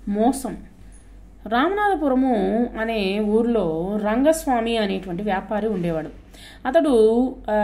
మోసం రామనాథపురము అనే ఊర్లో రంగస్వామి అనేటువంటి వ్యాపారి ఉండేవాడు అతడు ఆ,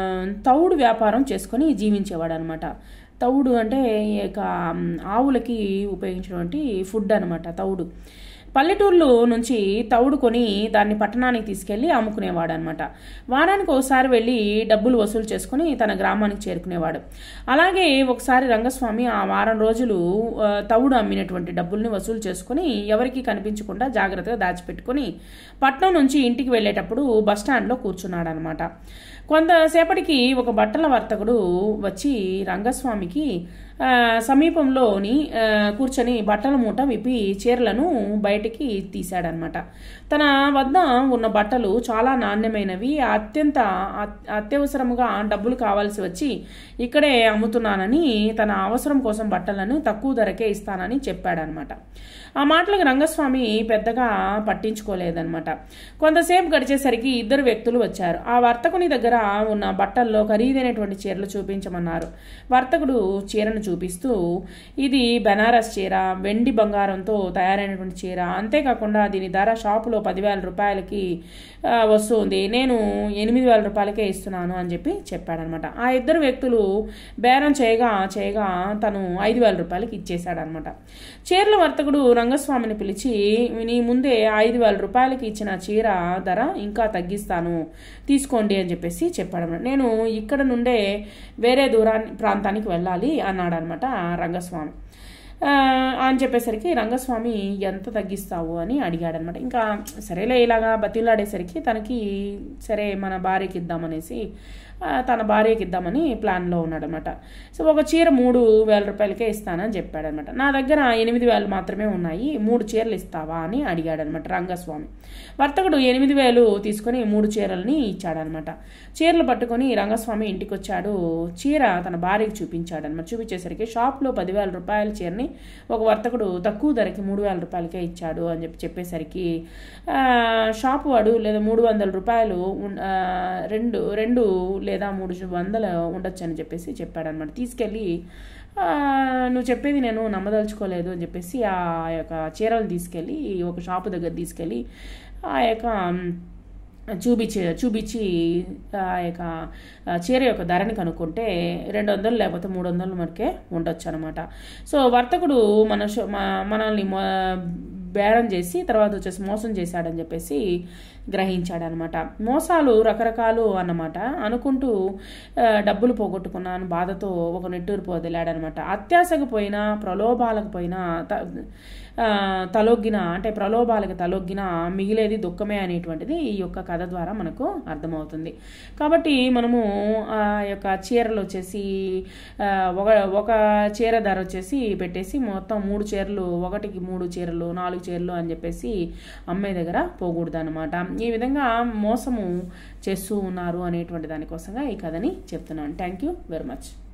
తౌడు వ్యాపారం చేసుకొని జీవించేవాడు అనమాట తౌడు అంటే ఈ యొక్క ఆవులకి ఉపయోగించినటువంటి ఫుడ్ అనమాట తౌడు పల్లెటూర్లు నుంచి తౌడు కొని దాన్ని పట్టణానికి తీసుకెళ్లి అమ్ముకునేవాడు అనమాట వారానికి ఒకసారి వెళ్ళి డబ్బులు వసూలు చేసుకుని తన గ్రామానికి చేరుకునేవాడు అలాగే ఒకసారి రంగస్వామి ఆ వారం రోజులు ఆ, తౌడు అమ్మినటువంటి డబ్బుల్ని వసూలు చేసుకుని ఎవరికీ కనిపించకుండా జాగ్రత్తగా దాచిపెట్టుకుని పట్నం నుంచి ఇంటికి వెళ్ళేటప్పుడు బస్ స్టాండ్లో కూర్చున్నాడు అనమాట కొంతసేపటికి ఒక బట్టల వర్తకుడు వచ్చి రంగస్వామికి ఆ, సమీపంలోని ఆ, కూర్చొని బట్టల మూట విప్పి చీరలను బయటికి తీశాడనమాట తన వద్ద ఉన్న బట్టలు చాలా నాణ్యమైనవి అత్యంత అత్- అత్యవసరముగా డబ్బులు కావాల్సి వచ్చి ఇక్కడే అమ్ముతున్నానని తన అవసరం కోసం బట్టలను తక్కువ ధరకే ఇస్తానని చెప్పాడనమాట ఆ మాటలకు రంగస్వామి పెద్దగా పట్టించుకోలేదన్నమాట కొంతసేపు గడిచేసరికి ఇద్దరు వ్యక్తులు వచ్చారు ఆ వర్తకుని దగ్గర ఉన్న బట్టల్లో ఖరీదైనటువంటి చీరలు చూపించమన్నారు వర్తకుడు చీరను చూపిస్తూ ఇది బెనారస్ చీర వెండి బంగారంతో తయారైనటువంటి చీర అంతేకాకుండా దీని ధర షాపులో పదివేల రూపాయలకి ఆ, వస్తుంది నేను ఎనిమిది వేల రూపాయలకే ఇస్తున్నాను అని చెప్పి చెప్పాడనమాట ఆ ఇద్దరు వ్యక్తులు బేరం చేయగా చేయగా తను ఐదు వేల రూపాయలకి ఇచ్చేశాడనమాట చీరల వర్తకుడు రంగస్వామిని పిలిచి నీ ముందే ఐదు వేల రూపాయలకి ఇచ్చిన చీర ధర ఇంకా తగ్గిస్తాను తీసుకోండి అని చెప్పేసి చెప్పాడనమాట నేను ఇక్కడ నుండే వేరే దూరాన్ని ప్రాంతానికి వెళ్ళాలి అన్నాడనమాట రంగస్వామి ఆ, అని చెప్పేసరికి రంగస్వామి ఎంత తగ్గిస్తావు అని అడిగాడనమాట ఇంకా సరేలే ఇలాగా బతిలాడేసరికి తనకి సరే మన భార్యకి ఇద్దామనేసి ఆ, తన భార్యకి ఇద్దామని ప్లాన్లో ఉన్నాడనమాట సో ఒక చీర మూడు వేల రూపాయలకే ఇస్తానని చెప్పాడనమాట నా దగ్గర ఎనిమిది వేలు మాత్రమే ఉన్నాయి మూడు చీరలు ఇస్తావా అని అడిగాడనమాట రంగస్వామి వర్తకుడు ఎనిమిది వేలు తీసుకొని మూడు చీరలని ఇచ్చాడనమాట చీరలు పట్టుకొని రంగస్వామి ఇంటికి వచ్చాడు చీర తన భార్యకి చూపించాడనమాట చూపించేసరికి షాప్లో పదివేల రూపాయల చీరని ఒక వర్తకుడు తక్కువ ధరకి మూడు వేల రూపాయలకే ఇచ్చాడు అని చెప్పి చెప్పేసరికి ఆ, షాపు వాడు లేదా మూడు వందల రూపాయలు ఉన్- ఆ, రెండు రెండు లేదా మూడు వందలు ఉండొచ్చు అని చెప్పేసి చెప్పాడనమాట తీసుకెళ్ళి ఆ, నువ్వు చెప్పేది నేను నమ్మదలుచుకోలేదు అని చెప్పేసి ఆ యొక్క చీరలు తీసుకెళ్ళి ఒక షాపు దగ్గర తీసుకెళ్ళి ఆ యొక్క చూపించి చూపించి ఆ యొక్క ఆ చీర యొక్క ధరని కనుక్కుంటే రెండు వందలు లేకపోతే మూడు వందలు మనకే ఉండొచ్చు అనమాట సో వర్తకుడు మన షో- మ- మనల్ని మొ- బేరం చేసి తర్వాత వచ్చేసి మోసం చేశాడని చెప్పేసి గ్రహించాడనమాట మోసాలు రకరకాలు అన్నమాట అనుకుంటూ ఆ, డబ్బులు పోగొట్టుకున్నాను బాధతో ఒక నెట్టూరు వదిలాడనమాట అత్యాశకు పోయినా ప్రలోభాలకు పోయినా త- ఆ, తలొగ్గిన అంటే ప్రలోభాలకు తలొగ్గిన మిగిలేది దుఃఖమే అనేటువంటిది ఈ యొక్క కథ ద్వారా మనకు అర్థమవుతుంది కాబట్టి మనము ఆ యొక్క చీరలు వచ్చేసి ఆ, ఒక ఒక చీర ధర వచ్చేసి పెట్టేసి మొత్తం మూడు చీరలు ఒకటికి మూడు చీరలు నాలుగు చీరలు అని చెప్పేసి అమ్మాయి దగ్గర పోకూడదు అనమాట ఈ విధంగా మోసము చేస్తూ ఉన్నారు అనేటువంటి దానికోసంగా ఈ కథని చెప్తున్నాను థ్యాంక్ యూ వెరీ మచ్